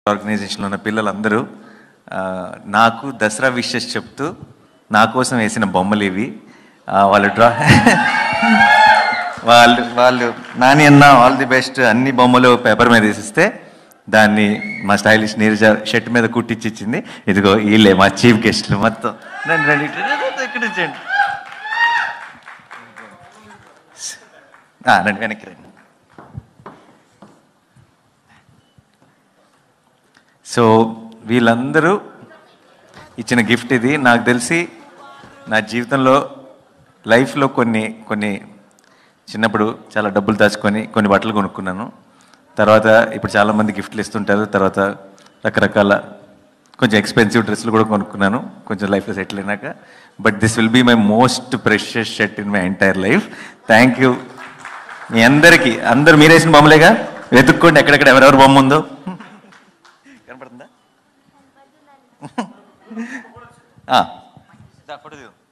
ఆర్గనైజేషన్లో ఉన్న పిల్లలందరూ ఆ, నాకు దసరా విషెస్ చెప్తూ నా కోసం వేసిన బొమ్మలు ఇవి ఆ, వాళ్ళు డ్రా వాళ్ళు వాళ్ళు నాని అన్న ఆల్ ది బెస్ట్ అన్ని బొమ్మలు పేపర్ మీద వేసిస్తే దాన్ని మా స్టైలిష్ నీరజ షర్ట్ మీద కుట్టించి ఇచ్చింది ఇదిగో వీళ్ళే మా చీఫ్ గెస్ట్లు మొత్తం రండి రండి ఇటు రండి, రండి, ఇక్కడ వచ్చేయండి ఆ, రండి వెనక్కి రండి సో వీళ్ళందరూ ఇచ్చిన గిఫ్ట్ ఇది నాకు తెలిసి నా జీవితంలో లైఫ్లో కొన్ని కొన్ని చిన్నప్పుడు చాలా డబ్బులు దాచుకొని కొన్ని బట్టలు కొనుక్కున్నాను తర్వాత ఇప్పుడు చాలామంది గిఫ్ట్లు ఇస్తుంటారు తర్వాత రకరకాల కొంచెం ఎక్స్పెన్సివ్ డ్రెస్సులు కూడా కొనుక్కున్నాను కొంచెం లైఫ్లో సెటిల్ అయినాక but this will be my most precious shirt in my entire life thank you మీ అందరికీ అందరు మీరేసిన బొమ్మలేగా వెతుక్కోండి ఎక్కడెక్కడ ఎవరెవరు బొమ్మ ఉందో కనపడుతుందా ఆ, దా, ఫోటో దిగు.